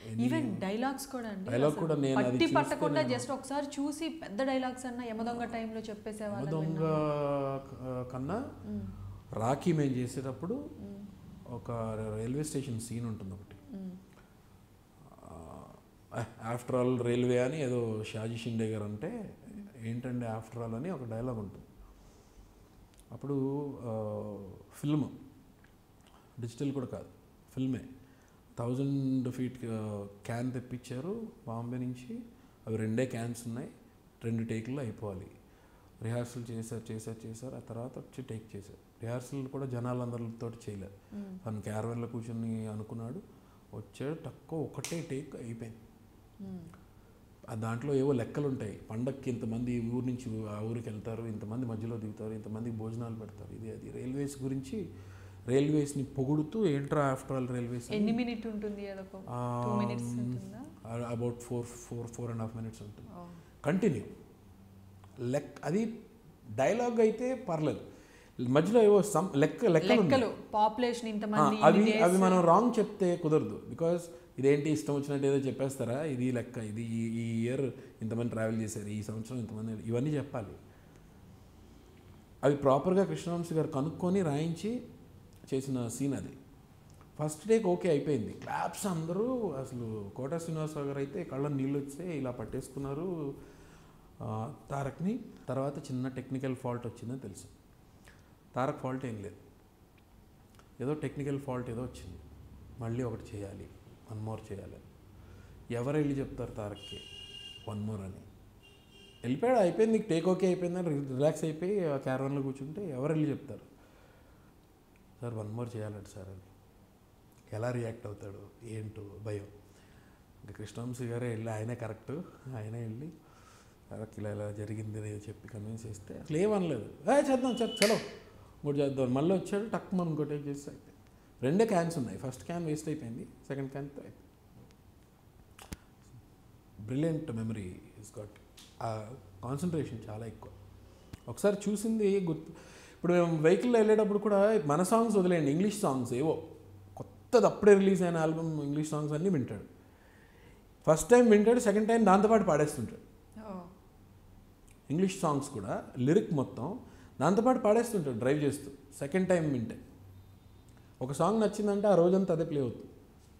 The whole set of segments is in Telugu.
ఈవెన్ డైలాగ్స్ కూడా అండి Dialogue అసలు కూడా నేను అది పట్టి చూస్తే పట్టకుండా నేను- జస్ట్ ఒకసారి చూసి పెద్ద డైలాగ్స్ అన్న యమదొంగ టైంలో చెప్పేసేవాళ్ళని దొంగ కన్నా రాఖీ మేము చేసేటప్పుడు ఒక రైల్వే స్టేషన్ సీన్ ఉంటుంది ఒకటి ఆఫ్టర్ ఆల్ రైల్వే అని ఏదో షాజీ షిండే గారు అంటే ఏంటండి ఆఫ్టర్ ఆల్ అని ఒక డైలాగ్ ఉంటుంది అప్పుడు ఫిల్మ్ డిజిటల్ కూడా కాదు ఫిల్మే థౌజండ్ ఫీట్ క్యాన్ తెప్పించారు బాంబే నుంచి అవి రెండే క్యాన్స్ ఉన్నాయి రెండు టేకుల్లో అయిపోవాలి రిహార్సల్ చేశారు చేశారు చేశారు ఆ తర్వాత వచ్చి టేక్ చేశారు రిహార్సల్ కూడా జనాలందరితో చేయలేదు తను క్యారవెన్లో కూర్చొని అనుకున్నాడు వచ్చాడు తక్కువ ఒకటే టేక్ అయిపోయింది ఆ దాంట్లో ఏవో లెక్కలు ఉంటాయి పండక్కి ఇంతమంది ఈ ఊరు నుంచి ఆ ఊరికి వెళ్తారు ఇంతమంది మధ్యలో దిగుతారు ఇంతమంది భోజనాలు పెడతారు ఇది అది రైల్వేస్ గురించి రైల్వేస్ని పొగుడుతూ ఏంట్రా ఆఫ్టర్ ఆల్ రైల్వేస్ ఎన్ని మినిట్ ఉంటుంది అదొక టూ మినిట్స్ ఉంటుందా about four four four and half minutes ఉంటుంది ఓ. కంటిన్యూ లెక్ అది డైలాగ్ అయితే పర్లేదు మధ్యలో ఏవో సమ్ లెక్క లెక్కలు ఉన్నాయి. లెక్కలు పాపులేషన్ ఆ, ఇంతమంది అవి ఇన్ని అవి days. మనం రాంగ్ చెప్తే కుదరదు బికాస్ ఇదేంటి ఇష్టం వచ్చినట్టు ఏదో చెప్పేస్తారా ఇది లెక్క ఇది ఈ ఈ ఇయర్ ఇంతమంది ట్రావెల్ చేశారు ఈ సంవత్సరం ఇంతమంది ఇవన్నీ చెప్పాలి అవి ప్రాపర్గా కృష్ణవంశీ గారు కనుక్కొని రాయించి చేసిన సీన్ అది ఫస్ట్ టేక్ ఓకే అయిపోయింది క్లాప్స్ అందరూ అసలు కోట శ్రీనివాసరావు గారు అయితే కళ్ళ నీళ్ళు వచ్చే ఇలా పట్టేసుకున్నారు ఆ, తారక్ని తర్వాత చిన్న టెక్నికల్ ఫాల్ట్ వచ్చిందని తెలుసు తారక్ ఫాల్ట్ ఏం లేదు ఏదో టెక్నికల్ ఫాల్ట్ ఏదో వచ్చింది మళ్ళీ ఒకటి చేయాలి వన్ మోర్ చేయాలి ఎవరు వెళ్ళి చెప్తారు తారక్కి వన్ మోర్ అని వెళ్ళిపోయాడు అయిపోయింది నీకు టేక్ ఓకే అయిపోయిందని రిలాక్స్ అయిపోయి ఆ క్యారవన్లో కూర్చుంటే ఎవరు వెళ్ళి చెప్తారు సార్ వన్ మోర్ చేయాలంట సార్ అని ఎలా రియాక్ట్ అవుతాడు ఏంటో భయం ఇంకా కృష్ణవంశీ గారే వెళ్ళి ఆయనే కరెక్ట్ ఆయనే వెళ్ళి తారక్ ఇలా ఇలా జరిగింది అని చెప్పి కన్విన్స్ చేస్తే అసలు ఏమనలేదు ఏ చేద్దాం చెప్ చలో ఇంకోటి చేద్దాం మళ్ళీ వచ్చాడు టక్ మనం ఇంకోటి చేసి అయిపోయింది రెండే క్యాన్స్ ఉన్నాయి ఫస్ట్ క్యాన్ వేస్ట్ అయిపోయింది సెకండ్ క్యాన్తో అయిపోయింది brilliant memory is got ah concentration చాలా ఎక్కువ ఒకసారి చూసింది గుర్తు ఇప్పుడు మేము వెహికల్లో వెళ్ళేటప్పుడు కూడా మన సాంగ్స్ వదిలేయండి ఇంగ్లీష్ సాంగ్స్ ఏవో కొత్తది అప్పుడే రిలీజ్ అయిన ఆల్బమ్ ఇంగ్లీష్ సాంగ్స్ అన్నీ వింటాడు ఫస్ట్ టైం వింటాడు సెకండ్ టైం దాంతోపాటు పాడేస్తుంటాడు ఓ. ఇంగ్లీష్ సాంగ్స్ కూడా లిరిక్ మొత్తం దాంతోపాటు పాడేస్తుంటాడు డ్రైవ్ చేస్తూ సెకండ్ టైం వింటే ఒక సాంగ్ నచ్చిందంటే ఆ రోజంతా అదే ప్లే అవుతుంది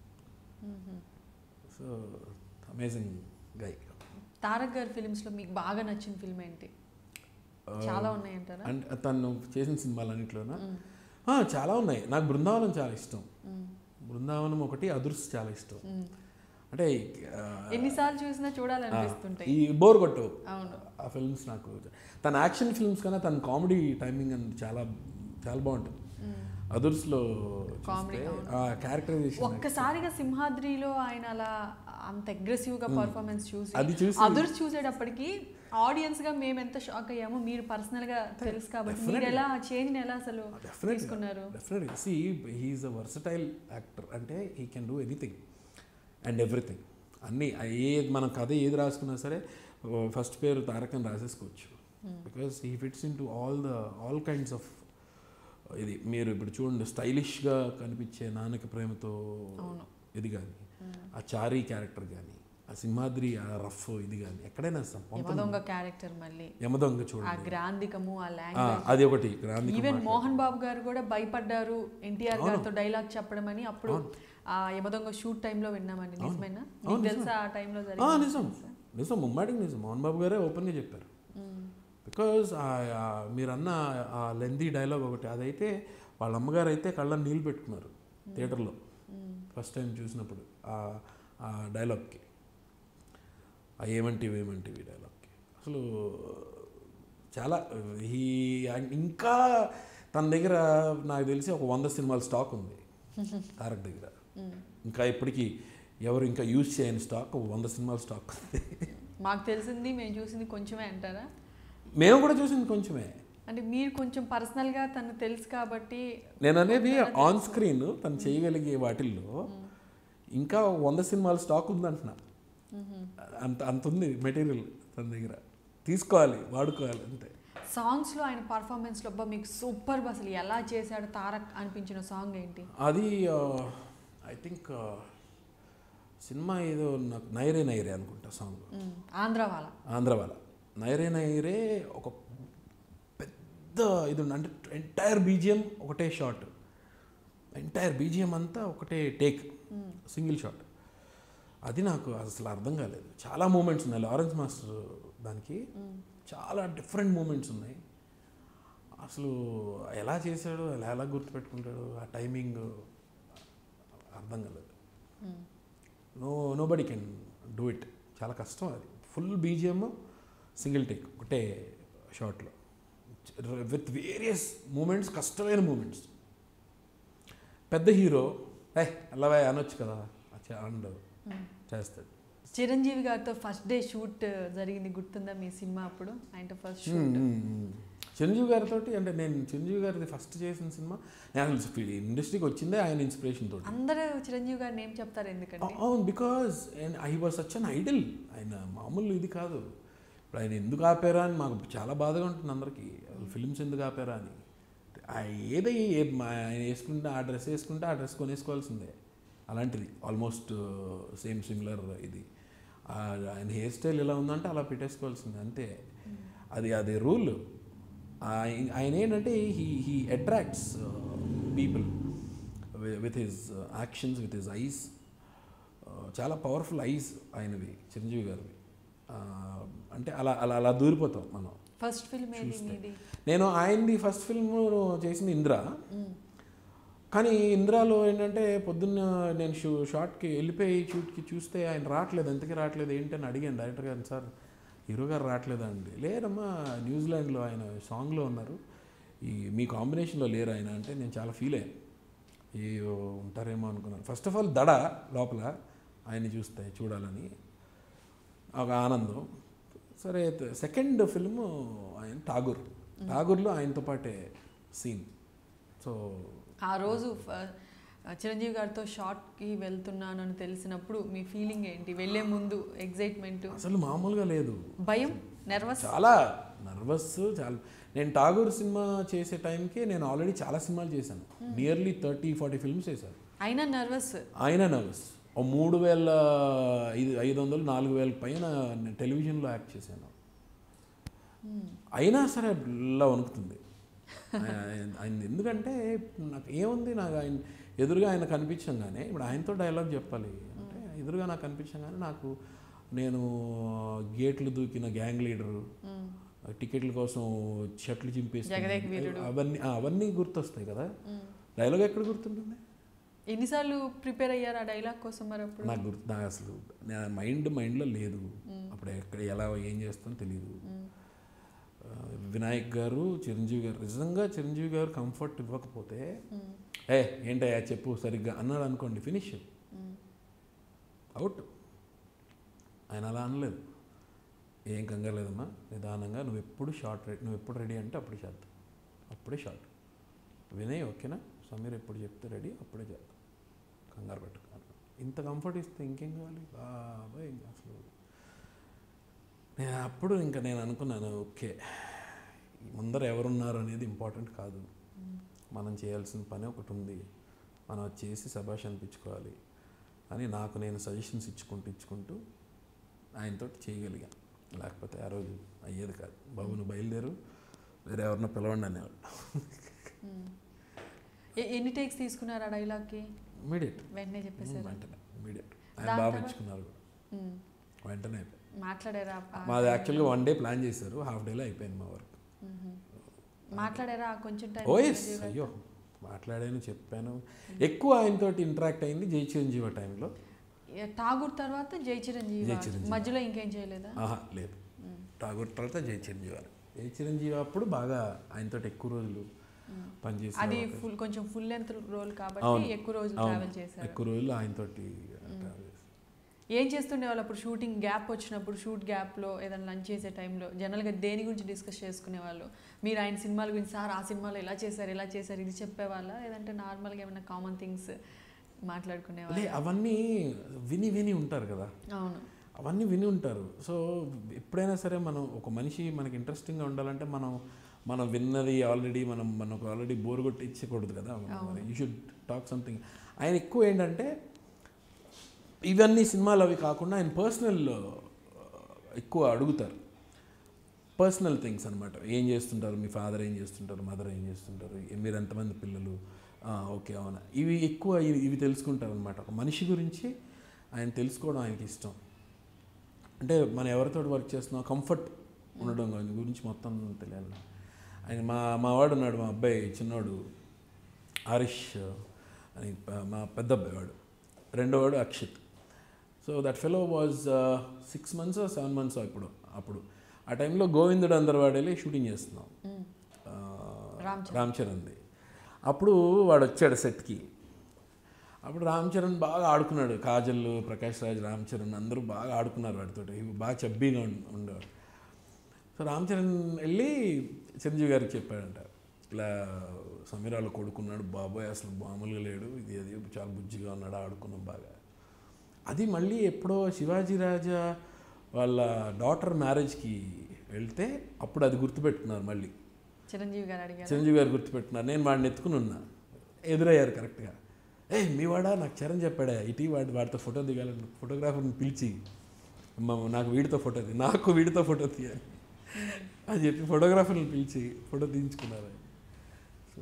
సో అమేజింగ్ గై తారక్ గారి ఫిల్మ్స్ లో మీకు బాగా నచ్చిన ఫిల్మ్ ఏంటి చాలా ఉన్నాయంటారా అండ్ తను చేసిన సినిమాలన్నింటిలోన మ్మ్. ఆ, చాలా ఉన్నాయి నాకు బృందావనం చాలా ఇష్టం మ్మ్. బృందావనం ఒకటి అదుర్స్ చాలా ఇష్టం మ్మ్. అంటే ఆ, ఎన్నిసార్లు చూసినా చూడాలనిపిస్తుంటాయి ఈ బోర్ కొట్టవు అవును ఆ ఫిల్మ్స్ నాకు తన యాక్షన్ ఫిల్మ్స్ కన్నా తన కామెడీ టైమింగ్ అని చాలా చాలా బాగుంటుంది మ్మ్. అదుర్స్లో Comedy, చూస్తే అవును. ఆ క్యారెక్టరైజేషన్ ఒక్కసారిగా సింహాద్రిలో ఆయన అలా అంత అగ్రెసివ్ గా పర్ఫార్మెన్స్ చూసి అది చూసి అదర్స్ చూసేటప్పటికి ఆడియన్స్ గా మేము ఎంత షాక్ అయ్యామో మీరు పర్సనల్ గా తెలుసు కాబట్టి మీరు Definitely. ఎలా చేంజ్ ఎలా అసలు తీసుకున్నారు డెఫినెట్గా see he's a versatile actor అంటే he can do anything and everything అన్నీ ఏ మనం కథ ఏది రాసుకున్నా సరే ఫస్ట్ పేరు తారకం రాసేసుకోవచ్చు because he fits in to all the all kinds of ఇది మీరు ఇప్పుడు చూడండి స్టైలిష్గా కనిపించే నాన్నకి ప్రేమతో అవును. ఇది కానీ ఆ చారీ క్యారెక్టర్ కానీ ఆ సింహాద్రి ఆ రఫ్ ఇది కానీ ఎక్కడైనా సం- పంపం- యమదొంగ క్యారెక్టర్ మళ్ళీ యమదొంగ ఆ చూడండి గ్రాంధికము ఆ ఆ, లాంగ్వేజ్ అది ఒకటి గ్రాంధికం ఈవెన్ మాట్లాడు. మోహన్ బాబు గారు కూడా భయపడ్డారు ఎన్టీఆర్ అవును. గారితో డైలాగ్ చెప్పడం అని అప్పుడు అవును. ఆ యమదొంగ షూట్ టైంలో విన్నామండి అవును. నిజమేనా అవును, మీకు తెలుసా ఆ టైంలో ఆ, జరిగింది నిజం నిజం ముమ్మాటికి నిజం మోహన్ బాబు గారే ఓపెన్గా చెప్పారు బికాజ్ మీరు అన్న ఆ లెందీ డైలాగ్ ఒకటి అదైతే వాళ్ళ అమ్మగారు అయితే కళ్ళ నీళ్ళు పెట్టుకున్నారు థియేటర్లో ఫస్ట్ టైం చూసినప్పుడు ఆ- ఆ డైలాగ్కి ఆ ఏమంటివి ఏమంటివి డైలాగ్కి అసలు చాలా ఈ ఇంకా తన దగ్గర నాకు తెలిసి ఒక వంద సినిమాల స్టాక్ ఉంది తారక్ దగ్గర ఇంకా ఇప్పటికీ ఎవరు ఇంకా యూజ్ చేయని స్టాక్ ఒక వంద సినిమాల స్టాక్ ఉంది మాకు తెలిసింది మేము చూసింది కొంచెమే అంటారా మేము కూడా చూసింది కొంచెమే అంటే మీరు కొంచెం పర్సనల్ గా తను తెలుసు కాబట్టి నేను అనేది ఆన్ స్క్రీన్ తను చేయగలిగే వాటిల్లో ఇంకా వంద సినిమాల స్టాక్ ఉందంటున్నా అంత అంత ఉంది మెటీరియల్ తన దగ్గర తీసుకోవాలి వాడుకోవాలి అంతే సాంగ్స్ లో ఆయన పర్ఫార్మెన్స్ లో అబ్బా మీకు సూపర్ అసలు ఎలా చేశాడు తారక్ అనిపించిన సాంగ్ ఏంటి అది ఐ థింక్ సినిమా ఏదో నాకు నైరే నైరే అనుకుంటా సాంగ్ మ్మ్. ఆంధ్ర వాళ్ళ ఆంధ్ర వాళ్ళ నైరే నైరే ఒక పెద్ద ఇది ఉంది. అంటే ఎంటైర్ బీజిఎం ఒకటే షాట్ ఎంటైర్ బీజిఎం అంతా ఒకటే టేక్ సింగిల్ షాట్ అది నాకు అసలు అర్థం కాలేదు చాలా మూమెంట్స్ ఉన్నాయి లారెన్స్ మాస్టర్ దానికి చాలా డిఫరెంట్ మూమెంట్స్ ఉన్నాయి అసలు ఎలా చేశాడు ఎలా ఎలా గుర్తుపెట్టుకుంటాడు ఆ టైమింగ్ అర్థం కాలేదు hmm. No nobody can do it చాలా కష్టం అది ఫుల్ బీజిఎం సింగిల్ టేక్ ఒకటే షాట్లో విత్ వేరియస్ మూమెంట్స్ కష్టమైన మూమెంట్స్ పెద్ద హీరో ఏ అల్లవే అనొచ్చు కదా అచ్చా అనడు చేస్తాడు చిరంజీవి గారితో ఫస్ట్ డే షూట్ జరిగింది గుర్తుందా మీ సినిమా అప్పుడు ఆయనతో ఫస్ట్ షూట్ చిరంజీవి గారితో అంటే నేను చిరంజీవి గారిది ఫస్ట్ చేసిన సినిమా నేను ఇండస్ట్రీకి వచ్చిందే ఆయన ఇన్స్పిరేషన్ తోటి అందరూ చిరంజీవి గారిని ఏం చెప్తారు ఎందుకంటే అవును because I was such an idol ఆయన మామూలు ఇది కాదు ఇప్పుడు ఆయన ఎందుకు ఆపారా అని మాకు చాలా బాధగా ఉంటుంది అందరికీ ఫిల్మ్స్ ఎందుకు ఆపారా అని ఆ ఏది ఏ- మా- ఆయన వేసుకుంటే ఆ డ్రెస్ వేసుకుంటే ఆ డ్రెస్ కొనేసుకోవాల్సిందే అలాంటిది ఆల్మోస్ట్ సేమ్ సిమిలర్ ఇది ఆ ఆయన హెయిర్ స్టైల్ ఎలా ఉందంటే అలా పెట్టేసుకోవాల్సిందే అంతే అది అది రూల్ ఆయన ఏంటంటే he he attracts people with his actions with his eyes చాలా పవర్ఫుల్ ఐస్ ఆయనవి చిరంజీవి గారివి ఆ, అంటే అలా అలా అలా దూరిపోతాం మనం ఫస్ట్ ఫిల్మ్ ఏది చూస్తే. మీది నేను ఆయనది ఫస్ట్ ఫిల్మ్ చేసింది ఇంద్ర మ్మ్. కానీ ఇంద్రాలో ఏంటంటే పొద్దున్న నేను షూ షార్ట్కి వెళ్ళిపోయి షూట్కి చూస్తే ఆయన రావట్లేదు ఎంతకీ రావట్లేదు ఏంటని అడిగాను డైరెక్టర్ గారిని సార్ హీరో గారు రావట్లేదా అండి లేదమ్మా న్యూజిలాండ్లో ఆయన సాంగ్లో ఉన్నారు ఈ మీ కాంబినేషన్లో లేరు ఆయన అంటే నేను చాలా ఫీల్ అయ్యాను ఈ ఉంటారేమో అనుకున్నాను ఫస్ట్ ఆఫ్ ఆల్ దడ లోపల ఆయన్ని చూస్తే చూడాలని ఒక ఆనందం సరే సెకండ్ ఫిల్మ్ ఆయన ఠాగూర్ ఠాగూర్లో ఆయనతో పాటే సీన్ సో ఆ రోజు ఫ- చిరంజీవి గారితో షార్ట్కి వెళ్తున్నాను అని తెలిసినప్పుడు మీ ఫీలింగ్ ఏంటి వెళ్ళే ముందు ఎగ్జైట్మెంట్ అసలు మామూలుగా లేదు భయం నర్వస్ చాలా నర్వస్ చాలా నేను ఠాగూర్ సినిమా చేసే టైంకి నేను ఆల్రెడీ చాలా సినిమాలు చేశాను నియర్లీ థర్టీ ఫార్టీ ఫిల్మ్స్ చేశాను అయినా నర్వస్ ఆయన నర్వస్ ఓ మూడు వేల ఐదు ఐదు వందలు నాలుగు వేల పైన నేను టెలివిజన్లో యాక్ట్ చేశాను అయినా సరే ఇలా వణుకుతుంది ఆయన ఆయన ఎందుకంటే నాకు ఏముంది నాకు ఆయన ఎదురుగా ఆయన కనిపించంగానే ఇప్పుడు ఆయనతో డైలాగ్ చెప్పాలి అంటే ఎదురుగా నాకు కనిపించంగానే నాకు నేను గేట్లు దూకిన గ్యాంగ్ లీడరు టికెట్ల కోసం షర్ట్లు చింపేసి జగదేక్ వీరుడు. అవన్నీ ఆ, అవన్నీ గుర్తొస్తాయి కదా డైలాగ్ ఎక్కడ గుర్తుంటుంది ఎన్నిసార్లు ప్రిపేర్ అయ్యారు ఆ డైలాగ్ కోసం మరి అప్పుడు నాకు గుర్తు నాకు అసలు నా మైండ్ మైండ్లో లేదు అప్పుడు ఎక్కడ ఎలా ఏం చేస్తానో తెలియదు ఆ, వినాయక్ గారు చిరంజీవి గారు నిజంగా చిరంజీవి గారు కంఫర్ట్ ఇవ్వకపోతే ఏ ఏంటయ్యా చెప్పు సరిగ్గా అన్నాడు అనుకోండి ఫినిష్ అవుట్ ఆయన అలా అనలేదు ఏం కంగారు లేదమ్మా నిదానంగా నువ్వు ఎప్పుడు షార్ట్ రెడీ నువ్వు ఎప్పుడు రెడీ అంటే అప్పుడు చేద్దాం అప్పుడే షార్ట్ వినయ్ ఓకేనా సమీర్ ఎప్పుడు చెప్తే రెడీ అప్పుడే చేద్దాం కంగారు పెట్టుకో ఇంత కంఫర్ట్ ఇస్తే ఇంకేం కావాలి బాబాయ్ ఇంకా అసలు నేను అప్పుడు ఇంకా నేను అనుకున్నాను ఓకే ముందర ఎవరున్నారు అనేది ఇంపార్టెంట్ కాదు మనం చేయాల్సిన పని ఒకటి ఉంది మనం అది చేసి శబాష్ అనిపించుకోవాలి అని నాకు నేను సజెషన్స్ ఇచ్చుకుంటూ ఇచ్చుకుంటూ ఆయనతో చేయగలిగా లేకపోతే ఆ రోజు అయ్యేది కాదు బాబు నువ్వు బయలుదేరు వేరే ఎవరినో పిలవండి అనేవాడు ఎ- ఎన్ని టేక్స్ తీసుకున్నారు ఆ డైలాగ్కి ఇమీడియట్ వెంటనే చెప్పేశారు వెంటనే ఇమీడియట్ ఆయన దాని బాగా తర్వాత? మెచ్చుకున్నారు కూడా. మ్మ్. వెంటనే అయిపోయింది మాట్లాడారా ఆ- మాది యాక్చువల్గా వన్ డే ప్లాన్ చేశారు హాఫ్ డేలో అయిపోయింది మా వర్క్ మ్మ్. మాట్లాడారా ఆ కొంచెం టైం ఓఎస్ అయ్యో మాట్లాడాను చెప్పాను ఎక్కువ ఆయనతో ఇంటరాక్ట్ అయింది జై చిరంజీవి టైంలో ఠాగూర్ తర్వాత జై చిరంజీవి జై చిరంజీవి. మధ్యలో ఇంకేం చేయలేదా ఆహా లేదు ఠాగూర్ తర్వాత జై చిరంజీవి గారు జై చిరంజీవి అప్పుడు బాగా ఆయనతో ఎక్కువ రోజులు పనిచేసి అది ఫుల్ కొంచెం ఫుల్ లెంత్ రోల్ కాబట్టి అవును. ఎక్కువ రోజులు అవును. ట్రావెల్ చేశారు ఎక్కువ రోజులు ఆయనతోటి travel చేశాను. ఏం చేస్తుండే వాళ్ళు అప్పుడు షూటింగ్ గ్యాప్ వచ్చినప్పుడు షూట్ గ్యాప్లో ఏదైనా లంచ్ చేసే టైంలో జనరల్గా దేని గురించి డిస్కస్ చేసుకునే వాళ్ళు మీరు ఆయన సినిమాల గురించి సార్ ఆ సినిమాలో ఇలా చేశారు ఇలా చేశారు ఇది చెప్పేవాళ్ళ లేదంటే నార్మల్గా ఏమైనా కామన్ థింగ్స్ మాట్లాడుకునే లే అవన్నీ విని విని ఉంటారు కదా అవును అవన్నీ విని ఉంటారు సో ఎప్పుడైనా సరే మనం ఒక మనిషి మనకి ఇంట్రెస్టింగ్గా ఉండాలంటే మనం మనం విన్నది ఆల్రెడీ మనం మనకు ఆల్రెడీ బోర్ కొట్టి ఇచ్చకూడదు కదా యూ షుడ్ టాక్ సంథింగ్ ఆయన ఎక్కువ ఏంటంటే ఇవన్నీ సినిమాలు అవి కాకుండా ఆయన పర్సనల్ ఎక్కువ అడుగుతారు పర్సనల్ థింగ్స్ అనమాట ఏం చేస్తుంటారు మీ ఫాదర్ ఏం చేస్తుంటారు మదర్ ఏం చేస్తుంటారు ఏ- మీరు ఎంతమంది పిల్లలు ఆ, ఓకే అవునా ఇవి ఎక్కువ ఇవి ఇవి తెలుసుకుంటారు అనమాట ఒక మనిషి గురించి ఆయన తెలుసుకోవడం ఆయనకి ఇష్టం అంటే మనం ఎవరితో వర్క్ చేస్తున్నాం కంఫర్ట్ ఉండడం దాని గురించి మొత్తం తెలియాలి ఆయన మా మా వాడు ఉన్నాడు మా అబ్బాయి చిన్నోడు హరీష్ అని ప- మా పెద్ద అబ్బాయి వాడు రెండో వాడు Akshit so that fellow was six months seven months ఇప్పుడు అప్పుడు ఆ టైంలో గోవిందుడు అందరు వాడు వెళ్ళి షూటింగ్ చేస్తున్నాం ఆ, రామ్ రామ్ చరణ్ది అప్పుడు వాడు వచ్చాడు సెట్కి అప్పుడు రామ్ చరణ్ బాగా ఆడుకున్నాడు కాజల్ ప్రకాష్ రాజ్ రామ్ చరణ్ అందరూ బాగా ఆడుకున్నారు వాడితో బాగా చబ్బీగా ఉం- ఉండేవాడు సో రామ్ చరణ్ వెళ్ళి చిరంజీవి గారికి చెప్పాడంట ఇలా సమీరాలో కొడుకున్నాడు బాబోయ్ అసలు మామూలుగా లేడు ఇది అది చాలా బుజ్జిగా ఉన్నాడు ఆడుకున్నాం బాగా అది మళ్ళీ ఎప్పుడో శివాజీ రాజా వాళ్ళ డాటర్ మ్యారేజ్కి వెళ్తే అప్పుడు అది గుర్తుపెట్టుకున్నారు మళ్ళీ చిరంజీవి గారు అడిగారు చిరంజీవి గారు గుర్తుపెట్టుకున్నారు నేను వాడిని ఎత్తుకుని ఉన్నా ఎదురయ్యారు కరెక్ట్గా ఏ మీ వాడా నాకు చరణ్ చెప్పాడా ఇటీ వాడి వాడితో ఫోటో దిగాలని ఫోటోగ్రాఫర్ని పిలిచి "అమ్మ, నాకు వీడితో ఫోటో తీ నాకు వీడితో ఫోటో తీయాలి అని చెప్పి ఫోటోగ్రాఫర్ని పిలిచి ఫోటో తీయించుకున్నారు సో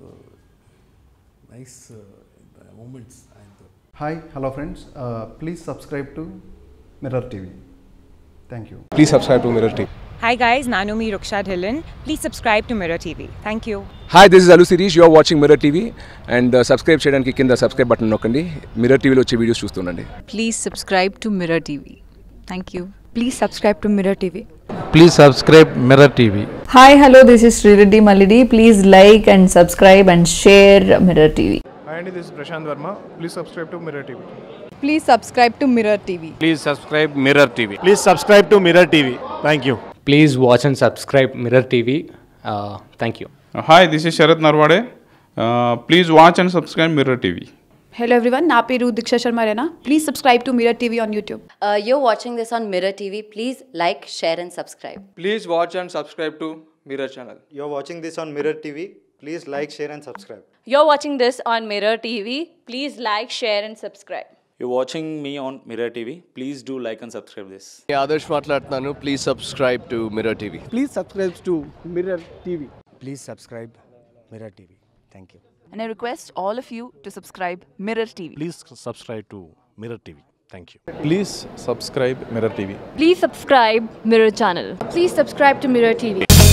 నైస్ మూమెంట్స్ ఆయనతో hi hello friends please subscribe to Mirror TV thank you Please subscribe to Mirror TV. Hi guys, Nanomi Ruksha Dhillon. Please subscribe to Mirror TV. Thank you. Hi this is Allu Sirish you're watching Mirror TV and subscribe చేయడానికి కింద సబ్స్క్రైబ్ బటన్ నొక్కండి మిర్రర్ టీవీలో వచ్చే వీడియోస్ చూస్తుండండి please subscribe to Mirror TV. Thank you. Please subscribe to Mirror TV. Please subscribe Mirror TV. Hi, hello, this is Srireddy Malidi. Please like and subscribe and share Mirror TV. Hi, Andy, this is Prashant Verma. Please subscribe to Mirror TV. Please subscribe to Mirror TV. Please subscribe Mirror TV. Please subscribe to Mirror TV. Thank you. Please watch and subscribe Mirror TV. Uh, thank you. Hi, this is Sharad Narwade. Uh, please watch and subscribe Mirror TV. Hello everyone, నా పేరు దీక్ష శర్మ రేనా please subscribe to Mirror TV on YouTube Uh, you're watching this on Mirror TV. Please like, share, and subscribe. Please watch and subscribe to Mirror channel. You're watching this on Mirror TV. Please like, share, and subscribe. You're watching this on Mirror TV. Please like, share, and subscribe. You're watching me on Mirror TV. Please do like and subscribe this. Adarsh మాట్లాడుతున్నాను please subscribe to Mirror TV please subscribe to Mirror TV please subscribe Mirror TV thank you And I request all of you to subscribe Mirror TV. Please subscribe to Mirror TV. Thank you. Please subscribe Mirror TV. Please subscribe Mirror channel. Please subscribe to Mirror TV